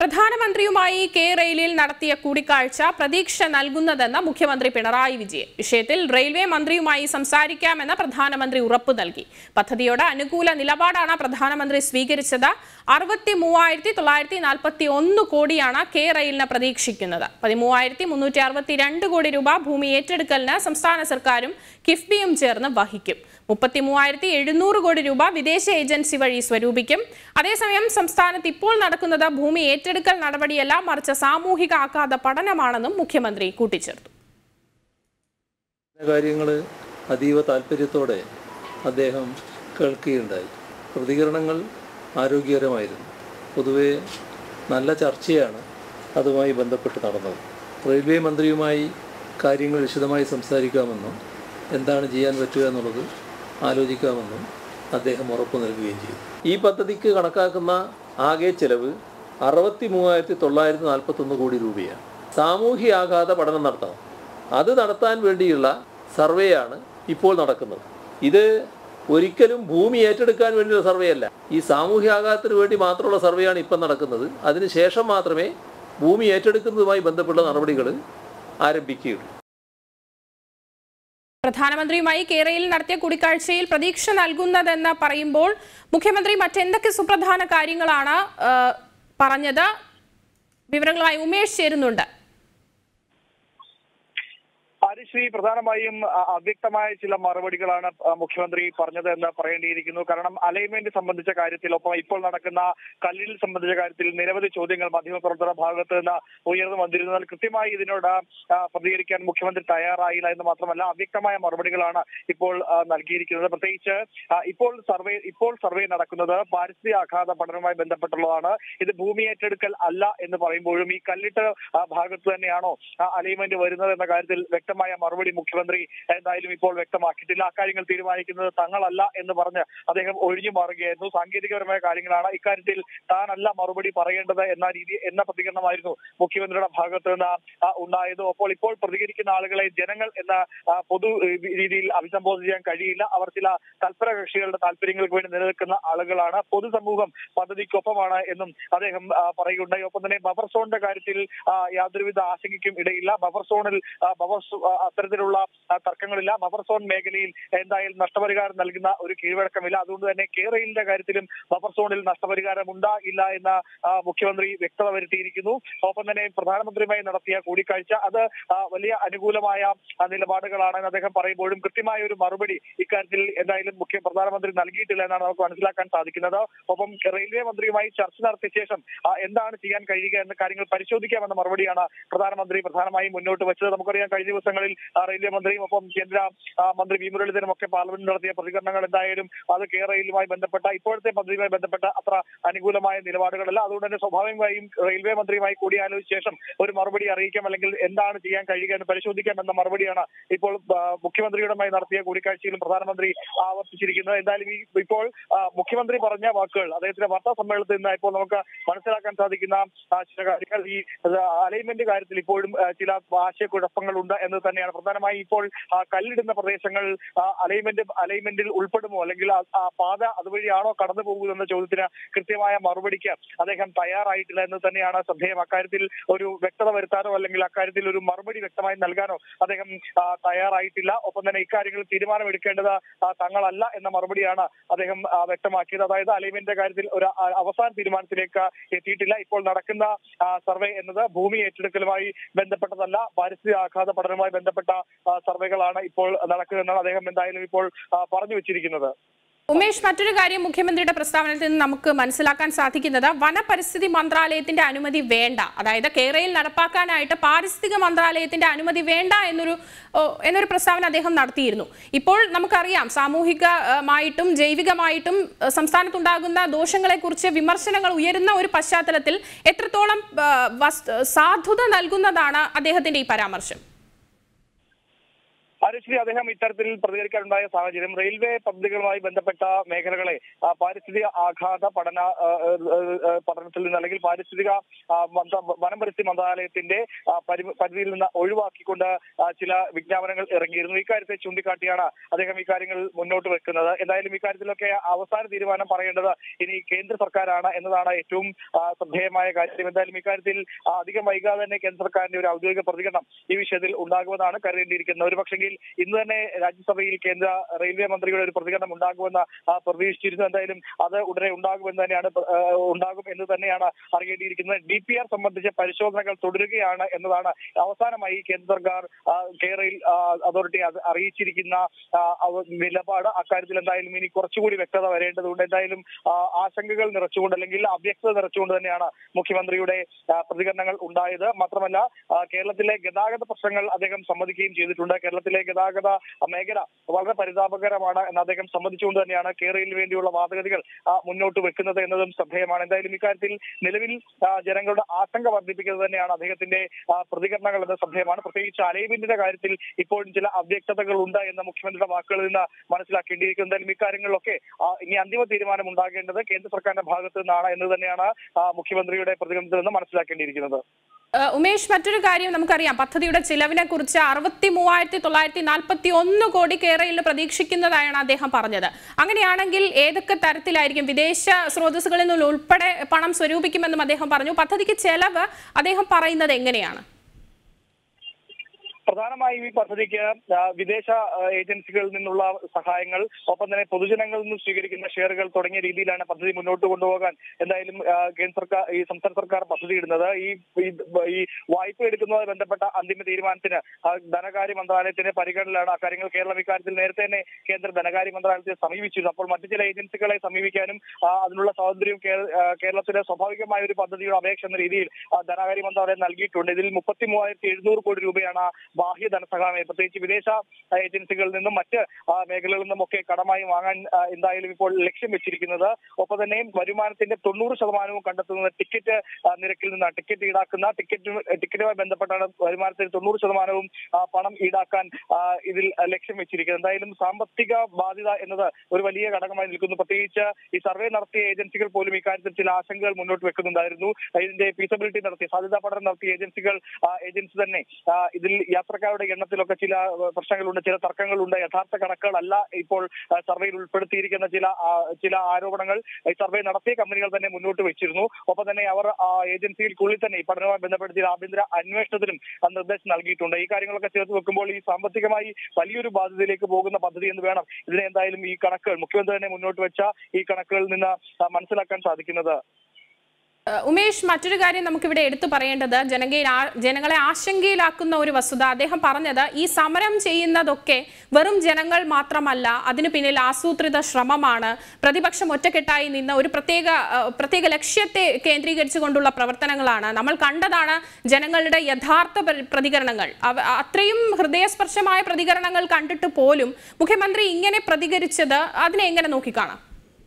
പ്രധാനമന്ത്രിയുമായി കെ റെയിലിൽ നടത്തിയ കൂടിക്കാഴ്ച പ്രതീക്ഷ നൽകുന്നതെന്ന് മുഖ്യമന്ത്രി പിണറായി വിജയൻ വിഷയത്തിൽ റെയിൽവേ മന്ത്രിയുമായി സംസാരിക്കാമെന്ന് പ്രധാനമന്ത്രി ഉറപ്പു നൽകി പദ്ധതിയോട് അനുകൂല നിലപാടാണ് പ്രധാനമന്ത്രി സ്വീകരിച്ചത് അറുപത്തി മൂവായിരത്തി തൊള്ളായിരത്തി നാൽപ്പത്തി ഒന്ന് കോടിയാണ് കെ റെയിലിന് പ്രതീക്ഷിക്കുന്നത് പതിമൂവായിരത്തി മുന്നൂറ്റി അറുപത്തി രണ്ട് കോടി രൂപ ഭൂമി ഏറ്റെടുക്കലിന് സംസ്ഥാന സർക്കാരും കിഫ്ബിയും ചേർന്ന് വഹിക്കും മുപ്പത്തി മൂവായിരത്തി എഴുന്നൂറ് കോടി രൂപ വിദേശ ഏജൻസി വഴി സ്വരൂപിക്കും അതേസമയം സംസ്ഥാനത്ത് ഇപ്പോൾ നടക്കുന്നത് ഭൂമി ഏറ്റെടുക്കൽ നടപടിയല്ല മറിച്ച് സാമൂഹിക ആഘാത പഠനമാണെന്നും മുഖ്യമന്ത്രി കൂട്ടിച്ചേർത്തു കാര്യങ്ങൾ അതീവ താല്പര്യത്തോടെ അദ്ദേഹം കേൾക്കുകയുണ്ടായി പ്രതികരണങ്ങൾ ആരോഗ്യകരമായിരുന്നു പൊതുവെ നല്ല ചർച്ചയാണ് അതുമായി ബന്ധപ്പെട്ട് നടന്നത് റെയിൽവേ മന്ത്രിയുമായി കാര്യങ്ങൾ വിശദമായി സംസാരിക്കാമെന്നും എന്താണ് ചെയ്യാൻ പറ്റുക എന്നുള്ളത് ആലോചിക്കാമെന്നും അദ്ദേഹം ഉറപ്പ് നൽകുകയും ചെയ്തു ഈ പദ്ധതിക്ക് കണക്കാക്കുന്ന ആകെ ചെലവ് അറുപത്തി മൂവായിരത്തി തൊള്ളായിരത്തി നാൽപ്പത്തൊന്ന് കോടി രൂപയാണ് സാമൂഹ്യ ആഘാത പഠനം നടത്തണം അത് നടത്താൻ വേണ്ടിയുള്ള സർവേയാണ് ഇപ്പോൾ നടക്കുന്നത് ഇത് ഒരിക്കലും ഭൂമി ഏറ്റെടുക്കാൻ വേണ്ടിയുള്ള സർവേ അല്ല ഈ സാമൂഹ്യാഘാതത്തിന് വേണ്ടി മാത്രമുള്ള സർവേയാണ് ഇപ്പം നടക്കുന്നത് അതിനുശേഷം മാത്രമേ ഭൂമി ഏറ്റെടുക്കുന്നതുമായി ബന്ധപ്പെട്ട നടപടികൾ ആരംഭിക്കുകയുള്ളൂ പ്രധാനമന്ത്രിയുമായി കേരളയിൽ നടത്തിയ കൂടിക്കാഴ്ചയിൽ പ്രതീക്ഷ നൽകുന്നതെന്ന് പറയുമ്പോൾ മുഖ്യമന്ത്രി മറ്റെന്തൊക്കെ സുപ്രധാന കാര്യങ്ങളാണ് ആ, പറഞ്ഞത് വിവരങ്ങളുമായി ഉമേഷ് ചേരുന്നുണ്ട് ഹരിശ്രീ പ്രധാനമായും അ, അവ്യക്തമായ ചില മറുപടികളാണ് അ, മുഖ്യമന്ത്രി പറഞ്ഞത് എന്ന് പറയേണ്ടിയിരിക്കുന്നു കാരണം അലൈൻമെന്റ് സംബന്ധിച്ച കാര്യത്തിൽ ഒപ്പം ഇപ്പോൾ നടക്കുന്ന കല്ലിൽ സംബന്ധിച്ച കാര്യത്തിൽ നിരവധി ചോദ്യങ്ങൾ മാധ്യമപ്രവർത്തന ഭാഗത്ത് നിന്ന് ഉയർന്നു വന്നിരുന്നാൽ കൃത്യമായി ഇതിനോട് ആ, പ്രതികരിക്കാൻ മുഖ്യമന്ത്രി തയ്യാറായില്ല എന്ന് മാത്രമല്ല അവ്യക്തമായ മറുപടികളാണ് ഇപ്പോൾ ആ, നൽകിയിരിക്കുന്നത് പ്രത്യേകിച്ച് ആ, ഇപ്പോൾ സർവേ ഇപ്പോൾ സർവേ നടക്കുന്നത് പാരിസ്ഥിതിക ആഘാത പഠനവുമായി ബന്ധപ്പെട്ടുള്ളതാണ് ഇത് ഭൂമി ഏറ്റെടുക്കൽ അല്ല എന്ന് പറയുമ്പോഴും ഈ കല്ലിട്ട് ആ, ഭാഗത്ത് തന്നെയാണോ അലൈൻമെന്റ് വരുന്നത് എന്ന കാര്യത്തിൽ വ്യക്തമായ മറുപടി മുഖ്യമന്ത്രി എന്തായാലും ഇപ്പോൾ വ്യക്തമാക്കിയിട്ടില്ല അക്കാര്യങ്ങൾ തീരുമാനിക്കുന്നത് തങ്ങളല്ല എന്ന് പറഞ്ഞ് അദ്ദേഹം ഒഴിഞ്ഞു മാറുകയായിരുന്നു സാങ്കേതികപരമായ കാര്യങ്ങളാണ് ഇക്കാര്യത്തിൽ താനല്ല മറുപടി പറയേണ്ടത് എന്ന രീതി എന്ന പ്രതികരണമായിരുന്നു മുഖ്യമന്ത്രിയുടെ ഭാഗത്ത് നിന്ന് ആ, ഉണ്ടായത് അപ്പോൾ ഇപ്പോൾ പ്രതികരിക്കുന്ന ആളുകളെ ജനങ്ങൾ എന്ന ആ, പൊതു ഏ, രീതിയിൽ അഭിസംബോധന ചെയ്യാൻ കഴിയില്ല അവർ ചില തൽപര കക്ഷികളുടെ താല്പര്യങ്ങൾക്ക് വേണ്ടി നിലനിൽക്കുന്ന ആളുകളാണ് പൊതുസമൂഹം പദ്ധതിക്കൊപ്പമാണ് എന്നും അദ്ദേഹം ആ, പറയുകയുണ്ടായി ഒപ്പം തന്നെ ബഫർ സോണിന്റെ കാര്യത്തിൽ ആ, യാതൊരുവിധ ആശങ്കയ്ക്കും ഇടയില്ല ബഫർ സോണിൽ ആ, ബഫർ സോ- ആ, അത്തരത്തിലുള്ള ആ, തർക്കങ്ങളില്ല ബഫർ സോൺ മേഖലയിൽ എന്തായാലും നഷ്ടപരിഹാരം നൽകുന്ന ഒരു കീഴ്വഴക്കമില്ല അതുകൊണ്ട് തന്നെ കേരളയിലെ കാര്യത്തിലും ബഫർ സോണിൽ നഷ്ടപരിഹാരം ഉണ്ടാകില്ല എന്ന ആ, മുഖ്യമന്ത്രി വ്യക്തത വരുത്തിയിരിക്കുന്നു ഒപ്പം തന്നെ പ്രധാനമന്ത്രിയുമായി നടത്തിയ കൂടിക്കാഴ്ച അത് ആ, വലിയ അനുകൂലമായ ആ, നിലപാടുകളാണെന്ന് അദ്ദേഹം പറയുമ്പോഴും കൃത്യമായ ഒരു മറുപടി ഇക്കാര്യത്തിൽ എന്തായാലും മുഖ്യ പ്രധാനമന്ത്രി നൽകിയിട്ടില്ല എന്നാണ് നമുക്ക് മനസ്സിലാക്കാൻ സാധിക്കുന്നത് ഒപ്പം റെയിൽവേ മന്ത്രിയുമായി ചർച്ച നടത്തിയ ശേഷം ആ, എന്താണ് ചെയ്യാൻ കഴിയുക എന്ന കാര്യങ്ങൾ പരിശോധിക്കാമെന്ന മറുപടിയാണ് പ്രധാനമന്ത്രി പ്രധാനമായും മുന്നോട്ട് വെച്ചത് നമുക്കറിയാം കഴിഞ്ഞ ദിവസങ്ങളിൽ ആ, റെയിൽവേ മന്ത്രിയും ഒപ്പം കേന്ദ്ര ആ, മന്ത്രി വി മുരളീധരനും ഒക്കെ പാർലമെന്റിൽ നടത്തിയ പ്രതികരണങ്ങൾ എന്തായാലും അത് കേരളയിലുമായി ബന്ധപ്പെട്ട ഇപ്പോഴത്തെ പദ്ധതിയുമായി ബന്ധപ്പെട്ട അത്ര അനുകൂലമായ നിലപാടുകളല്ല അതുകൊണ്ട് തന്നെ സ്വാഭാവികമായും റെയിൽവേ മന്ത്രിയുമായി കൂടിയാലോചിച്ച ശേഷം ഒരു മറുപടി അറിയിക്കാം അല്ലെങ്കിൽ എന്താണ് ചെയ്യാൻ കഴിയുക എന്ന് പരിശോധിക്കാം എന്ന മറുപടിയാണ് ഇപ്പോൾ ആ, മുഖ്യമന്ത്രിയുമായി നടത്തിയ കൂടിക്കാഴ്ചയിലും പ്രധാനമന്ത്രി ആവർത്തിച്ചിരിക്കുന്നത് എന്തായാലും ഈ ഇപ്പോൾ ആ, മുഖ്യമന്ത്രി പറഞ്ഞ വാക്കുകൾ അദ്ദേഹത്തിന്റെ വാർത്താ സമ്മേളനത്തിൽ നിന്ന് ഇപ്പോൾ നമുക്ക് മനസ്സിലാക്കാൻ സാധിക്കുന്ന ആ, ചില കാര്യങ്ങൾ ഈ അലൈൻമെന്റ് കാര്യത്തിൽ ഇപ്പോഴും ആ, ചില ആശയക്കുഴപ്പങ്ങളുണ്ട് എന്ന് തന്നെയാണ് പ്രധാനമായും ഇപ്പോൾ ആ, കല്ലിടുന്ന പ്രദേശങ്ങൾ അലൈൻമെന്റ് അലൈൻമെന്റിൽ ഉൾപ്പെടുമോ അല്ലെങ്കിൽ ആ- ആ പാത അതുവഴിയാണോ കടന്നു പോകുമെന്ന ചോദ്യത്തിന് കൃത്യമായ മറുപടിക്ക് അദ്ദേഹം തയ്യാറായിട്ടില്ല എന്ന് തന്നെയാണ് ശ്രദ്ധേയം അക്കാര്യത്തിൽ ഒരു വ്യക്തത വരുത്താനോ അല്ലെങ്കിൽ അക്കാര്യത്തിൽ ഒരു മറുപടി വ്യക്തമായി നൽകാനോ അദ്ദേഹം ആ, തയ്യാറായിട്ടില്ല ഒപ്പം തന്നെ ഇക്കാര്യങ്ങളിൽ തീരുമാനമെടുക്കേണ്ടത് ആ, തങ്ങളല്ല എന്ന മറുപടിയാണ് അദ്ദേഹം ആ, വ്യക്തമാക്കിയത് അതായത് അലൈൻമെന്റിന്റെ കാര്യത്തിൽ ഒരു ആ, അവസാന തീരുമാനത്തിലേക്ക് എത്തിയിട്ടില്ല ഇപ്പോൾ നടക്കുന്ന ആ, സർവേ എന്നത് ഭൂമി ഏറ്റെടുക്കലുമായി ബന്ധപ്പെട്ടതല്ല പാരിസ്ഥിതിക ആഘാത പഠനവുമായി ബന്ധപ്പെട്ട ആ, സർവേകളാണ് ഇപ്പോൾ നടക്കുന്നതെന്നാണ് അദ്ദേഹം എന്തായാലും ഇപ്പോൾ ആ, പറഞ്ഞു വെച്ചിരിക്കുന്നത് ഉമേഷ് മറ്റൊരു കാര്യം മുഖ്യമന്ത്രിയുടെ പ്രസ്താവനയിൽ നിന്ന് നമുക്ക് മനസ്സിലാക്കാൻ സാധിക്കുന്നത് വനപരിസ്ഥിതി മന്ത്രാലയത്തിന്റെ അനുമതി വേണ്ട അതായത് കേരളയിൽ നടപ്പാക്കാനായിട്ട് പാരിസ്ഥിതിക മന്ത്രാലയത്തിന്റെ അനുമതി വേണ്ട എന്നൊരു ഓ, എന്നൊരു പ്രസ്താവന അദ്ദേഹം നടത്തിയിരുന്നു ഇപ്പോൾ നമുക്കറിയാം സാമൂഹികമായിട്ടും ജൈവികമായിട്ടും ഏഹ്, സംസ്ഥാനത്തുണ്ടാകുന്ന ദോഷങ്ങളെക്കുറിച്ച് വിമർശനങ്ങൾ ഉയരുന്ന ഒരു പശ്ചാത്തലത്തിൽ എത്രത്തോളം ഏഹ്, വസ്- സാധുത നൽകുന്നതാണ് അദ്ദേഹത്തിന്റെ ഈ പരാമർശം അനുശ്രീ അദ്ദേഹം ഇത്തരത്തിൽ പ്രതികരിക്കാനുണ്ടായ സാഹചര്യം റെയിൽവേ പദ്ധതികളുമായി ബന്ധപ്പെട്ട മേഖലകളെ ആ, പാരിസ്ഥിതിക ആഘാത പഠന ആ, ആ, ആ, പഠനത്തിൽ നിന്ന് അല്ലെങ്കിൽ പാരിസ്ഥിതിക ആ, മന്ത്ര- വനം പരിസ്ഥിതി മന്ത്രാലയത്തിന്റെ ആ, പരി- പരിധിയിൽ നിന്ന് ഒഴിവാക്കിക്കൊണ്ട് ആ, ചില വിജ്ഞാപനങ്ങൾ ഇറങ്ങിയിരുന്നു ഇക്കാര്യത്തെ ചൂണ്ടിക്കാട്ടിയാണ് അദ്ദേഹം ഇക്കാര്യങ്ങൾ മുന്നോട്ട് വെക്കുന്നത് എന്തായാലും ഇക്കാര്യത്തിലൊക്കെ അവസാന തീരുമാനം പറയേണ്ടത് ഇനി കേന്ദ്ര സർക്കാരാണ് എന്നതാണ് ഏറ്റവും ആ, ശ്രദ്ധേയമായ കാര്യം എന്തായാലും ഇക്കാര്യത്തിൽ ആ, അധികം വൈകാതെ തന്നെ കേന്ദ്ര സർക്കാരിന്റെ ഒരു ഔദ്യോഗിക പ്രതികരണം ഈ വിഷയത്തിൽ ഉണ്ടാകുമെന്നാണ് കരുതേണ്ടിയിരിക്കുന്നത് ഒരു പക്ഷെങ്കിൽ ഇന്ന് തന്നെ രാജ്യസഭയിൽ കേന്ദ്ര റെയിൽവേ മന്ത്രിയുടെ ഒരു പ്രതികരണം ഉണ്ടാകുമെന്ന് ആ, പ്രതീക്ഷിച്ചിരുന്നു എന്തായാലും അത് ഉടനെ ഉണ്ടാകുമെന്ന് തന്നെയാണ് പ്ര- ആ, ഉണ്ടാകും എന്ന് തന്നെയാണ് അറിയേണ്ടിയിരിക്കുന്നത് ഡി പി ആർ സംബന്ധിച്ച പരിശോധനകൾ തുടരുകയാണ് എന്നതാണ് അവസാനമായി കേന്ദ്ര സർക്കാർ ആ, കേരളയിൽ ആ, അതോറിറ്റി അത് അറിയിച്ചിരിക്കുന്ന ആ, അവ- നിലപാട് അക്കാര്യത്തിൽ എന്തായാലും ഇനി കുറച്ചുകൂടി വ്യക്തത വരേണ്ടതുണ്ട് എന്തായാലും ആ, ആശങ്കകൾ നിറച്ചുകൊണ്ട് അല്ലെങ്കിൽ അവ്യക്തത നിറച്ചുകൊണ്ട് തന്നെയാണ് മുഖ്യമന്ത്രിയുടെ ആ, പ്രതികരണങ്ങൾ ഉണ്ടായത് മാത്രമല്ല ആ, കേരളത്തിലെ ഗതാഗത പ്രശ്നങ്ങൾ അദ്ദേഹം സമ്മതിക്കുകയും ചെയ്തിട്ടുണ്ട് കേരളത്തിലെ ഗതാഗത മേഖല വളരെ പരിതാപകരമാണ് എന്ന് അദ്ദേഹം സമ്മതിച്ചുകൊണ്ട് തന്നെയാണ് കേരളയിൽ വേണ്ടിയുള്ള വാദഗതികൾ ആ, മുന്നോട്ട് വെക്കുന്നത് എന്നതും ശ്രദ്ധേയമാണ് എന്തായാലും ഇക്കാര്യത്തിൽ നിലവിൽ ആ, ജനങ്ങളുടെ ആശങ്ക വർദ്ധിപ്പിക്കുന്നത് തന്നെയാണ് അദ്ദേഹത്തിന്റെ ആ, പ്രതികരണങ്ങൾ എന്നത് ശ്രദ്ധേയമാണ് പ്രത്യേകിച്ച് അലൈൻമെന്റിന്റെ കാര്യത്തിൽ ഇപ്പോഴും ചില അവ്യക്തതകൾ ഉണ്ട് എന്ന മുഖ്യമന്ത്രിയുടെ വാക്കുകളിൽ നിന്ന് മനസ്സിലാക്കേണ്ടിയിരിക്കും എന്തായാലും ഇക്കാര്യങ്ങളിലൊക്കെ ആ, ഇനി അന്തിമ തീരുമാനം ഉണ്ടാകേണ്ടത് കേന്ദ്ര സർക്കാരിന്റെ ഭാഗത്ത് നിന്നാണ് എന്ന് തന്നെയാണ് ആ, മുഖ്യമന്ത്രിയുടെ പ്രതികരണത്തിൽ നിന്ന് മനസ്സിലാക്കേണ്ടിയിരിക്കുന്നത് ഏഹ് ഉമേഷ് മറ്റൊരു കാര്യം നമുക്കറിയാം പദ്ധതിയുടെ ചിലവിനെ കുറിച്ച് അറുപത്തി മൂവായിരത്തി തൊള്ളായിരത്തി നാൽപ്പത്തി ഒന്ന് കോടി കേരളയിൽ പ്രതീക്ഷിക്കുന്നതായാണ് അദ്ദേഹം പറഞ്ഞത് അങ്ങനെയാണെങ്കിൽ ഏതൊക്കെ തരത്തിലായിരിക്കും വിദേശ സ്രോതസ്സുകളിൽ നിന്ന് ഉൾപ്പെടെ പണം സ്വരൂപിക്കുമെന്നും അദ്ദേഹം പറഞ്ഞു പദ്ധതിക്ക് ചെലവ് അദ്ദേഹം പറയുന്നത് എങ്ങനെയാണ് പ്രധാനമായും ഈ പദ്ധതിക്ക് ആ, വിദേശ ആ, ഏജൻസികളിൽ നിന്നുള്ള സഹായങ്ങൾ ഒപ്പം തന്നെ പൊതുജനങ്ങളിൽ നിന്ന് സ്വീകരിക്കുന്ന ഷെയറുകൾ തുടങ്ങിയ രീതിയിലാണ് പദ്ധതി മുന്നോട്ട് കൊണ്ടുപോകാൻ എന്തായാലും ആ, കേന്ദ്ര സർക്കാർ ഈ സംസ്ഥാന സർക്കാർ പദ്ധതി ഇടുന്നത് ഈ ഈ- ഈ വായ്പ എടുക്കുന്നതുമായി ബന്ധപ്പെട്ട അന്തിമ തീരുമാനത്തിന് ആ, ധനകാര്യ മന്ത്രാലയത്തിന്റെ പരിഗണനയിലാണ് അക്കാര്യങ്ങൾ കേരളം ഇക്കാര്യത്തിൽ നേരത്തെ തന്നെ കേന്ദ്ര ധനകാര്യ മന്ത്രാലയത്തെ സമീപിച്ചിരുന്നു അപ്പോൾ മറ്റു ചില ഏജൻസികളെ സമീപിക്കാനും ആ, അതിനുള്ള സ്വാതന്ത്ര്യം കേ- ആ, കേരളത്തിലെ സ്വാഭാവികമായ ഒരു പദ്ധതിയുടെ അപേക്ഷ എന്ന രീതിയിൽ ആ, ധനകാര്യ മന്ത്രാലയം നൽകിയിട്ടുണ്ട് ഇതിൽ മുപ്പത്തി മൂവായിരത്തി എഴുന്നൂറ് കോടി രൂപയാണ് ബാഹ്യ ധനസഹായം പ്രത്യേകിച്ച് വിദേശ ആ, ഏജൻസികളിൽ നിന്നും മറ്റ് ആ, മേഖലകളിൽ നിന്നും ഒക്കെ കടമായി വാങ്ങാൻ ആ, എന്തായാലും ഇപ്പോൾ ലക്ഷ്യം വെച്ചിരിക്കുന്നത് ഒപ്പം തന്നെ വരുമാനത്തിന്റെ തൊണ്ണൂറ് ശതമാനവും കണ്ടെത്തുന്നത് ടിക്കറ്റ് ആ, നിരക്കിൽ നിന്നാണ് ടിക്കറ്റ് ഈടാക്കുന്ന ടിക്കറ്റ് ടിക്കറ്റുമായി ബന്ധപ്പെട്ടാണ് വരുമാനത്തിന്റെ തൊണ്ണൂറ് ശതമാനവും ആ, പണം ഈടാക്കാൻ ആ, ഇതിൽ ലക്ഷ്യം വെച്ചിരിക്കുന്നത് എന്തായാലും സാമ്പത്തിക ബാധ്യത എന്നത് ഒരു വലിയ ഘടകമായി നിൽക്കുന്നു പ്രത്യേകിച്ച് ഈ സർവേ നടത്തിയ ഏജൻസികൾ പോലും ഇക്കാര്യത്തിൽ ചില ആശങ്കകൾ മുന്നോട്ട് വെക്കുന്നുണ്ടായിരുന്നു ഇതിന്റെ ഫീസബിലിറ്റി നടത്തിയ സാധ്യതാ പഠനം നടത്തിയ ഏജൻസികൾ ആ, ഏജൻസി തന്നെ ആ, ഇതിൽ യാത്രക്കാരുടെ എണ്ണത്തിലൊക്കെ ചില ആ, പ്രശ്നങ്ങളുണ്ട് ചില തർക്കങ്ങളുണ്ട് യഥാർത്ഥ കണക്കുകളല്ല ഇപ്പോൾ ആ, സർവേയിൽ ഉൾപ്പെടുത്തിയിരിക്കുന്ന ചില ആ, ചില ആരോപണങ്ങൾ ഈ സർവേ നടത്തിയ കമ്പനികൾ തന്നെ മുന്നോട്ട് വെച്ചിരുന്നു ഒപ്പം തന്നെ അവർ ആ ഏജൻസികൾക്കുള്ളിൽ തന്നെ ഈ പഠനവുമായി ബന്ധപ്പെടുത്തി ആഭ്യന്തര അന്വേഷണത്തിനും ആ, നിർദ്ദേശം നൽകിയിട്ടുണ്ട് ഈ കാര്യങ്ങളൊക്കെ ചേർത്ത് വെക്കുമ്പോൾ ഈ സാമ്പത്തികമായി വലിയൊരു ബാധ്യതയിലേക്ക് പോകുന്ന പദ്ധതി എന്ന് വേണം ഇതിനെ എന്തായാലും ഈ കണക്കുകൾ മുഖ്യമന്ത്രി തന്നെ മുന്നോട്ട് വെച്ച ഈ കണക്കുകളിൽ നിന്ന് ആ, മനസ്സിലാക്കാൻ സാധിക്കുന്നത് ഏഹ് ഉമേഷ് മറ്റൊരു കാര്യം നമുക്കിവിടെ എടുത്തു പറയേണ്ടത് ജനകയിൽ ആ- ജനങ്ങളെ ആശങ്കയിലാക്കുന്ന ഒരു വസ്തുത അദ്ദേഹം പറഞ്ഞത് ഈ സമരം ചെയ്യുന്നതൊക്കെ വെറും ജനങ്ങൾ മാത്രമല്ല അതിനു പിന്നിൽ ആസൂത്രിത ശ്രമമാണ് പ്രതിപക്ഷം ഒറ്റക്കെട്ടായി നിന്ന് ഒരു പ്രത്യേക ഏഹ് പ്രത്യേക ലക്ഷ്യത്തെ കേന്ദ്രീകരിച്ചുകൊണ്ടുള്ള പ്രവർത്തനങ്ങളാണ് നമ്മൾ കണ്ടതാണ് ജനങ്ങളുടെ യഥാർത്ഥ പ്ര- പ്രതികരണങ്ങൾ അവ- അത്രയും ഹൃദയസ്പർശമായ പ്രതികരണങ്ങൾ കണ്ടിട്ട് പോലും മുഖ്യമന്ത്രി ഇങ്ങനെ പ്രതികരിച്ചത് അതിനെ എങ്ങനെ നോക്കിക്കാണാം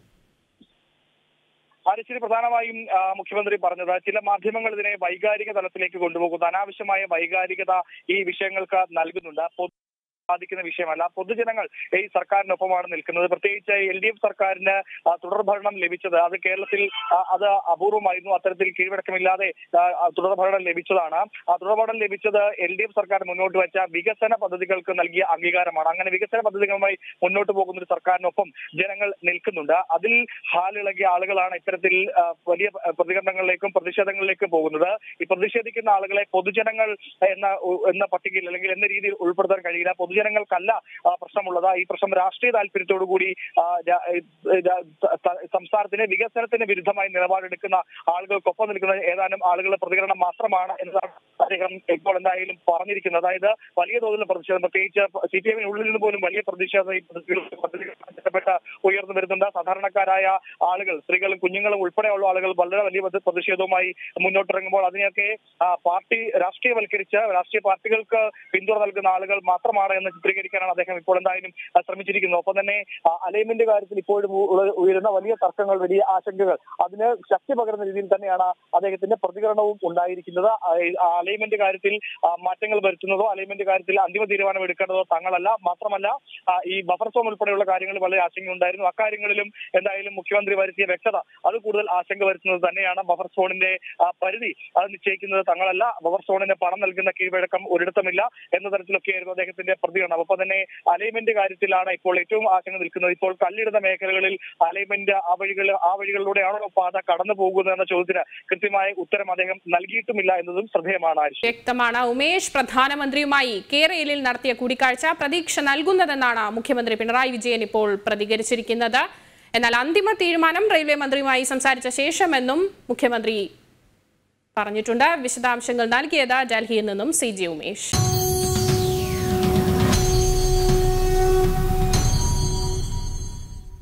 ആരിശ്ശേരി പ്രധാനമായും ആ, മുഖ്യമന്ത്രി പറഞ്ഞത് ചില മാധ്യമങ്ങൾ ഇതിനെ വൈകാരിക തലത്തിലേക്ക് കൊണ്ടുപോകുന്നു അനാവശ്യമായ വൈകാരികത ഈ വിഷയങ്ങൾക്ക് നൽകുന്നുണ്ട് പൊതു ബാധിക്കുന്ന വിഷയമല്ല പൊതുജനങ്ങൾ ഈ സർക്കാരിനൊപ്പമാണ് നിൽക്കുന്നത് പ്രത്യേകിച്ച് എൽ ഡി എഫ് സർക്കാരിന് ആ, തുടർഭരണം ലഭിച്ചത് അത് കേരളത്തിൽ ആ, അത് അപൂർവമായിരുന്നു അത്തരത്തിൽ കീഴ്വഴക്കമില്ലാതെ ആ, ആ, തുടർഭരണം ലഭിച്ചതാണ് ആ തുടർഭരണം ലഭിച്ചത് എൽ ഡി എഫ് സർക്കാർ മുന്നോട്ട് വെച്ച വികസന പദ്ധതികൾക്ക് നൽകിയ അംഗീകാരമാണ് അങ്ങനെ വികസന പദ്ധതികളുമായി മുന്നോട്ട് പോകുന്ന ഒരു സർക്കാരിനൊപ്പം ജനങ്ങൾ നിൽക്കുന്നുണ്ട് അതിൽ ഹാലിളകിയ ആളുകളാണ് ഇത്തരത്തിൽ ആ, വലിയ പ്രതികരണങ്ങളിലേക്കും പ്രതിഷേധങ്ങളിലേക്കും പോകുന്നത് ഈ പ്രതിഷേധിക്കുന്ന ആളുകളെ പൊതുജനങ്ങൾ എന്ന എന്ന പട്ടികയിൽ അല്ലെങ്കിൽ എന്ന രീതിയിൽ ഉൾപ്പെടുത്താൻ കഴിയില്ല പൊതുജനങ്ങൾക്കല്ല ആ, പ്രശ്നമുള്ളത് ഈ പ്രശ്നം രാഷ്ട്രീയ താല്പര്യത്തോടു കൂടി ആ, രാ- ഏ, രാ- സ- സംസ്ഥാനത്തിന് വികസനത്തിന് വിരുദ്ധമായി നിലപാടെടുക്കുന്ന ആളുകൾക്കൊപ്പം നിൽക്കുന്ന ഏതാനും ആളുകളുടെ പ്രതികരണം മാത്രമാണ് എന്നതാണ് അദ്ദേഹം ഇപ്പോൾ എന്തായാലും പറഞ്ഞിരിക്കുന്നത് അതായത് വലിയ തോതിലുള്ള പ്രതിഷേധം പ്രത്യേകിച്ച് സി പി എമ്മിനുള്ളിൽ നിന്ന് പോലും വലിയ പ്രതിഷേധം ഈ പദ്ധതികളുമായി ബന്ധപ്പെട്ട് ഉയർന്നു വരുന്നുണ്ട് സാധാരണക്കാരായ ആളുകൾ സ്ത്രീകളും കുഞ്ഞുങ്ങളും ഉൾപ്പെടെയുള്ള ആളുകൾ വളരെ വലിയ പ്രതി- പ്രതിഷേധവുമായി മുന്നോട്ടിറങ്ങുമ്പോൾ അതിനെയൊക്കെ ആ, പാർട്ടി രാഷ്ട്രീയവൽക്കരിച്ച് രാഷ്ട്രീയ പാർട്ടികൾക്ക് പിന്തുണ നൽകുന്ന ആളുകൾ മാത്രമാണ് എന്ന് ചിത്രീകരിക്കാനാണ് അദ്ദേഹം ഇപ്പോൾ എന്തായാലും ആ, ശ്രമിച്ചിരിക്കുന്നത് ഒപ്പം തന്നെ അലൈൻമെന്റ് കാര്യത്തിൽ ഇപ്പോഴും ഉ- ഉള്ള- ഉയരുന്ന വലിയ തർക്കങ്ങൾ വലിയ ആശങ്കകൾ അതിന് ശക്തി പകരുന്ന രീതിയിൽ തന്നെയാണ് അദ്ദേഹത്തിന്റെ പ്രതികരണവും ഉണ്ടായിരിക്കുന്നത് ആ, ഈ അലൈൻമെന്റ് അലൈൻമെന്റ് കാര്യത്തിൽ ആ, മാറ്റങ്ങൾ വരുത്തുന്നതോ അലൈൻമെന്റ് കാര്യത്തിൽ അന്തിമ തീരുമാനം എടുക്കേണ്ടതോ തങ്ങളല്ല മാത്രമല്ല ആ, ഈ ബഫർ സോൺ ഉൾപ്പെടെയുള്ള കാര്യങ്ങളിൽ വളരെ ആശങ്കയുണ്ടായിരുന്നു അക്കാര്യങ്ങളിലും എന്തായാലും മുഖ്യമന്ത്രി വരുത്തിയ വ്യക്തത അത് കൂടുതൽ ആശങ്ക വരുത്തുന്നത് തന്നെയാണ് ബഫർ സോണിന്റെ ആ, പരിധി അത് നിശ്ചയിക്കുന്നത് തങ്ങളല്ല ബഫർ സോണിന് പണം നൽകുന്ന കീഴ്വഴക്കം ഒരിടത്തുമില്ല എന്ന തരത്തിലൊക്കെയായിരുന്നു അദ്ദേഹത്തിന്റെ പ്രതികരണം ഒപ്പം തന്നെ അലൈൻമെന്റ് കാര്യത്തിലാണ് ഇപ്പോൾ ഏറ്റവും ആശങ്ക നിൽക്കുന്നത് ഇപ്പോൾ കല്ലിടുന്ന മേഖലകളിൽ അലൈൻമെന്റ് ആ വഴികൾ ആ വഴികളിലൂടെയാണോ പാത കടന്നു പോകുന്നത് എന്ന ചോദ്യത്തിന് കൃത്യമായ ഉത്തരം അദ്ദേഹം നൽകിയിട്ടുമില്ല എന്നതും ശ്രദ്ധേയമാണ് ആരിഷ് വ്യക്തമാണ് ഉമേഷ് പ്രധാനമന്ത്രിയുമായി കേരളയിൽ നടത്തിയ കൂടിക്കാഴ്ച പ്രതീക്ഷ നൽകുന്നതെന്നാണ് മുഖ്യമന്ത്രി പിണറായി വിജയൻ ഇപ്പോൾ പ്രതികരിച്ചിരിക്കുന്നത് എന്നാൽ അന്തിമ തീരുമാനം റെയിൽവേ മന്ത്രിയുമായി സംസാരിച്ച ശേഷമെന്നും മുഖ്യമന്ത്രി പറഞ്ഞിട്ടുണ്ട് വിശദാംശങ്ങൾ നൽകിയത് ഡൽഹിയിൽ നിന്നും സി ജി ഉമേഷ്